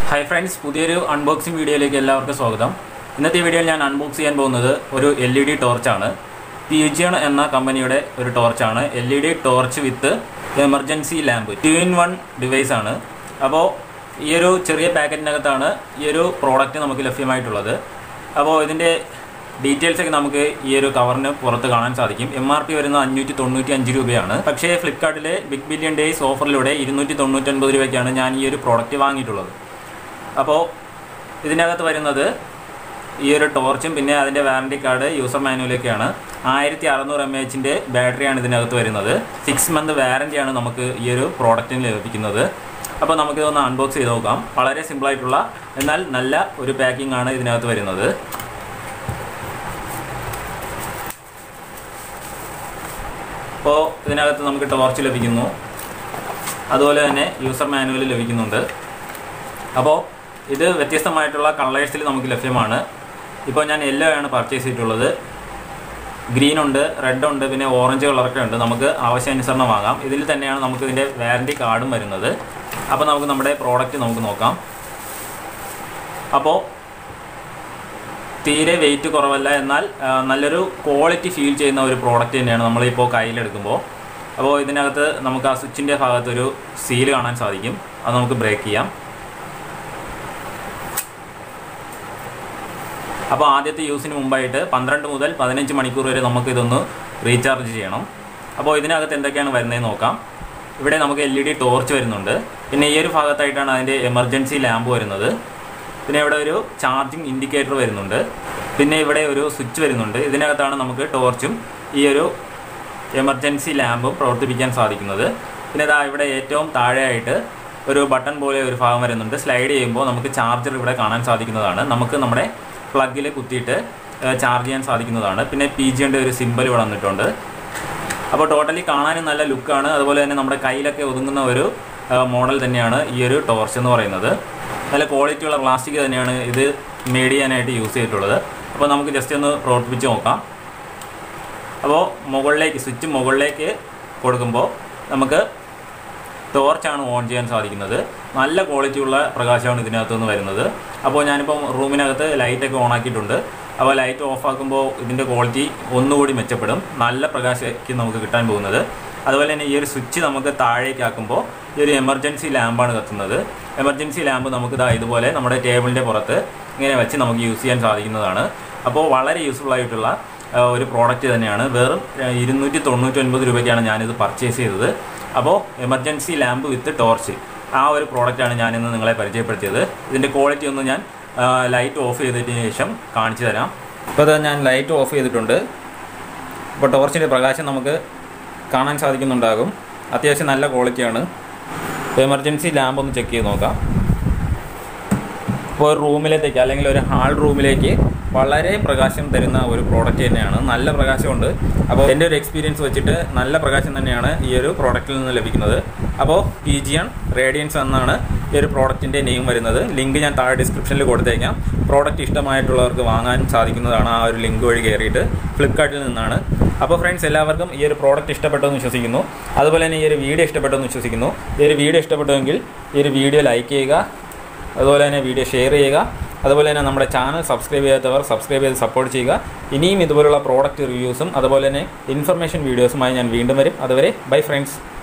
hi friends പുതിയൊരു unboxing വീഡിയോയിലേക്ക് എല്ലാവർക്കും സ്വാഗതം ഇന്നത്തെ വീഡിയോയിൽ ഞാൻ അൺബോക്സ് ചെയ്യാൻ പോകുന്നത് ഒരു എൽ ഇ ഡി ടോർച്ചാണ് പിജിയൺ എന്ന കമ്പനിയുടെ ഒരു ടോർച്ചാണ് L E D torch with emergency lamp two in one device ആണ് അപ്പോൾ ഈ ഒരു ചെറിയ പാക്കറ്റിനകത്താണ് ഈ ഒരു പ്രോഡക്റ്റ് നമുക്ക് ലഭ്യമായിട്ടുള്ളത് അപ്പോൾ ഇതിൻ്റെ ഡീറ്റെയിൽസ് ഒക്കെ നമുക്ക് ഈ ഒരു കവറിന് പുറത്ത് കാണാൻ സാധിക്കും എം ആർ പി വരുന്നത് അഞ്ഞൂറ്റി തൊണ്ണൂറ്റി അഞ്ച് രൂപയാണ് പക്ഷേ ഫ്ലിപ്കാർട്ടിലെ ബിഗ് ബില്യൺ ഡേയ്സ് ഓഫറിലൂടെ ഇരുന്നൂറ്റി തൊണ്ണൂറ്റൊൻപത് രൂപയ്ക്കാണ് ഞാൻ ഈ ഒരു പ്രോഡക്റ്റ് വാങ്ങിയിട്ടുള്ളത് അപ്പോൾ ഇതിനകത്ത് വരുന്നത് ഈ ഒരു ടോർച്ചും പിന്നെ അതിൻ്റെ വാറണ്ടി കാർഡ് യൂസർ മാനുവലൊക്കെയാണ് ആയിരത്തി അറുന്നൂറ് എം എച്ചിൻ്റെ ബാറ്ററിയാണ് ഇതിനകത്ത് വരുന്നത് സിക്സ് മന്ത് വാറൻറ്റിയാണ് നമുക്ക് ഈ ഒരു പ്രോഡക്റ്റിന് ലഭിക്കുന്നത് അപ്പോൾ നമുക്കിതൊന്ന് അൺബോക്സ് ചെയ്ത് നോക്കാം വളരെ സിമ്പിളായിട്ടുള്ള എന്നാൽ നല്ല ഒരു പാക്കിംഗ് ആണ് ഇതിനകത്ത് വരുന്നത് അപ്പോൾ ഇതിനകത്ത് നമുക്ക് ടോർച്ച് ലഭിക്കുന്നു അതുപോലെ തന്നെ യൂസർ മാനുവൽ ലഭിക്കുന്നുണ്ട് അപ്പോൾ ഇത് വ്യത്യസ്തമായിട്ടുള്ള കളേഴ്സിൽ നമുക്ക് ലഭ്യമാണ് ഇപ്പോൾ ഞാൻ യെല്ലോ ആണ് പർച്ചേസ് ചെയ്തിട്ടുള്ളത് ഗ്രീൻ ഉണ്ട് റെഡ് ഉണ്ട് പിന്നെ ഓറഞ്ച് കളറൊക്കെ ഉണ്ട് നമുക്ക് ആവശ്യാനുസരണം വാങ്ങാം ഇതിൽ തന്നെയാണ് നമുക്ക് ഇതിൻ്റെ വാറണ്ടി കാർഡും വരുന്നത് അപ്പോൾ നമുക്ക് നമ്മുടെ പ്രോഡക്റ്റ് നമുക്ക് നോക്കാം അപ്പോൾ തീരെ വെയിറ്റ് കുറവല്ല എന്നാൽ ആ, നല്ലൊരു ക്വാളിറ്റി ഫീൽ ചെയ്യുന്ന ഒരു പ്രോഡക്റ്റ് തന്നെയാണ് നമ്മളിപ്പോൾ കയ്യിലെടുക്കുമ്പോൾ അപ്പോൾ ഇതിനകത്ത് നമുക്ക് ആ സ്വിച്ചിൻ്റെ ഭാഗത്ത് ഒരു സീൽ കാണാൻ സാധിക്കും അത് നമുക്ക് ബ്രേക്ക് ചെയ്യാം അപ്പോൾ ആദ്യത്തെ യൂസിന് മുമ്പായിട്ട് പന്ത്രണ്ട് മുതൽ പതിനഞ്ച് മണിക്കൂർ വരെ നമുക്ക് ഇതൊന്ന് റീചാർജ് ചെയ്യണം അപ്പോൾ ഇതിനകത്ത് എന്തൊക്കെയാണ് വരുന്നതെന്ന് നോക്കാം ഇവിടെ നമുക്ക് എൽ ഇ ഡി ടോർച്ച് വരുന്നുണ്ട് പിന്നെ ഈ ഒരു ഭാഗത്തായിട്ടാണ് അതിൻ്റെ എമർജൻസി ലാമ്പ് വരുന്നത് പിന്നെ ഇവിടെ ഒരു ചാർജിങ് ഇൻഡിക്കേറ്റർ വരുന്നുണ്ട് പിന്നെ ഇവിടെ ഒരു സ്വിച്ച് വരുന്നുണ്ട് ഇതിനകത്താണ് നമുക്ക് ടോർച്ചും ഈ ഒരു എമർജൻസി ലാമ്പും പ്രവർത്തിപ്പിക്കാൻ സാധിക്കുന്നത് പിന്നെ ഇതാ ഇവിടെ ഏറ്റവും താഴെയായിട്ട് ഒരു ബട്ടൺ പോലെ ഒരു ഭാഗം വരുന്നുണ്ട് സ്ലൈഡ് ചെയ്യുമ്പോൾ നമുക്ക് ചാർജർ ഇവിടെ കാണാൻ സാധിക്കുന്നതാണ് നമുക്ക് നമ്മുടെ പ്ലഗിൽ കുത്തിയിട്ട് ചാർജ് ചെയ്യാൻ സാധിക്കുന്നതാണ് പിന്നെ പി ജിയുടെ ഒരു സിമ്പൽ ഇവിടെ വന്നിട്ടുണ്ട് അപ്പോൾ ടോട്ടലി കാണാനും നല്ല ലുക്കാണ് അതുപോലെ തന്നെ നമ്മുടെ കയ്യിലൊക്കെ ഒതുങ്ങുന്ന ഒരു മോഡൽ തന്നെയാണ് ഈ ഒരു ടോർച്ച് എന്ന് പറയുന്നത് നല്ല ക്വാളിറ്റിയുള്ള പ്ലാസ്റ്റിക് തന്നെയാണ് ഇത് മേഡ് ചെയ്യാനായിട്ട് യൂസ് ചെയ്തിട്ടുള്ളത് അപ്പോൾ നമുക്ക് ജസ്റ്റ് ഒന്ന് പ്രവർത്തിപ്പിച്ച് നോക്കാം അപ്പോൾ മുകളിലേക്ക് സ്വിച്ച് മുകളിലേക്ക് കൊടുക്കുമ്പോൾ നമുക്ക് ടോർച്ചാണ് ഓൺ ചെയ്യാൻ സാധിക്കുന്നത് നല്ല ക്വാളിറ്റിയുള്ള പ്രകാശമാണ് ഇതിനകത്ത് നിന്ന് വരുന്നത് അപ്പോൾ ഞാനിപ്പം റൂമിനകത്ത് ലൈറ്റൊക്കെ ഓൺ ആക്കിയിട്ടുണ്ട് അപ്പോൾ ലൈറ്റ് ഓഫ് ആക്കുമ്പോൾ ഇതിൻ്റെ ക്വാളിറ്റി ഒന്നുകൂടി മെച്ചപ്പെടും നല്ല പ്രകാശമായിരിക്കും നമുക്ക് കിട്ടാൻ പോകുന്നത് അതുപോലെ തന്നെ ഈ ഒരു സ്വിച്ച് നമുക്ക് താഴേക്ക് ആക്കുമ്പോൾ ഈ ഒരു എമർജൻസി ലാമ്പാണ് കത്തുന്നത് എമർജൻസി ലാമ്പ് നമുക്ക് ഇതാ ഇതുപോലെ നമ്മുടെ ടേബിളിൻ്റെ പുറത്ത് ഇങ്ങനെ വെച്ച് നമുക്ക് യൂസ് ചെയ്യാൻ സാധിക്കുന്നതാണ് അപ്പോൾ വളരെ യൂസ്ഫുൾ ആയിട്ടുള്ള ആ, ഒരു പ്രോഡക്റ്റ് തന്നെയാണ് വെറും ആ, ഇരുന്നൂറ്റി തൊണ്ണൂറ്റി ഒൻപത് രൂപയ്ക്കാണ് ഞാനിത് പർച്ചേസ് ചെയ്തത് അപ്പോൾ എമർജൻസി ലാമ്പ് വിത്ത് ടോർച്ച് ആ ഒരു പ്രോഡക്റ്റാണ് ഞാനിന്ന് നിങ്ങളെ പരിചയപ്പെടുത്തിയത് ഇതിൻ്റെ ക്വാളിറ്റി ഒന്ന് ഞാൻ ലൈറ്റ് ഓഫ് ചെയ്തതിന് ശേഷം കാണിച്ചു തരാം ഇപ്പോൾ അത് ഞാൻ ലൈറ്റ് ഓഫ് ചെയ്തിട്ടുണ്ട് ഇപ്പോൾ ടോർച്ചിൻ്റെ പ്രകാശം നമുക്ക് കാണാൻ സാധിക്കുന്നുണ്ടാകും അത്യാവശ്യം നല്ല ക്വാളിറ്റിയാണ് എമർജൻസി ലാമ്പ് ഒന്ന് ചെക്ക് ചെയ്ത് നോക്കാം ഇപ്പോൾ ഒരു റൂമിലേക്ക് അല്ലെങ്കിൽ ഒരു ഹാൾ റൂമിലേക്ക് വളരെ പ്രകാശം തരുന്ന ഒരു പ്രോഡക്റ്റ് തന്നെയാണ് നല്ല പ്രകാശമുണ്ട് അപ്പോൾ എൻ്റെ ഒരു എക്സ്പീരിയൻസ് വെച്ചിട്ട് നല്ല പ്രകാശം തന്നെയാണ് ഈ ഒരു പ്രോഡക്റ്റിൽ നിന്ന് ലഭിക്കുന്നത് അപ്പോൾ പി ജി എൺ റേഡിയൻസ് എന്നാണ് ഈ ഒരു പ്രോഡക്റ്റിൻ്റെ നെയിം വരുന്നത് ലിങ്ക് ഞാൻ താഴെ ഡിസ്ക്രിപ്ഷനിൽ കൊടുത്തേക്കാം പ്രോഡക്റ്റ് ഇഷ്ടമായിട്ടുള്ളവർക്ക് വാങ്ങാൻ സാധിക്കുന്നതാണ് ആ ഒരു ലിങ്ക് വഴി കയറിയിട്ട് ഫ്ലിപ്കാർട്ടിൽ നിന്നാണ് അപ്പോൾ ഫ്രണ്ട്സ് എല്ലാവർക്കും ഈ ഒരു പ്രോഡക്റ്റ് ഇഷ്ടപ്പെട്ടെന്ന് വിശ്വസിക്കുന്നു അതുപോലെ തന്നെ ഈ ഒരു വീഡിയോ ഇഷ്ടപ്പെട്ടെന്ന് വിശ്വസിക്കുന്നു ഈ ഒരു വീഡിയോ ഇഷ്ടപ്പെട്ടുവെങ്കിൽ ഈ ഒരു വീഡിയോ ലൈക്ക് ചെയ്യുക അതുപോലെ തന്നെ വീഡിയോ ഷെയർ ചെയ്യുക അതുപോലെ തന്നെ നമ്മുടെ ചാനൽ സബ്സ്ക്രൈബ് ചെയ്യാത്തവർ സബ്സ്ക്രൈബ് ചെയ്ത് സപ്പോർട്ട് ചെയ്യുക ഇനിയും ഇതുപോലുള്ള പ്രോഡക്റ്റ് റിവ്യൂസും അതുപോലെ തന്നെ ഇൻഫർമേഷൻ വീഡിയോസുമായി ഞാൻ വീണ്ടും വരും അതുവരെ ബൈ ഫ്രണ്ട്സ്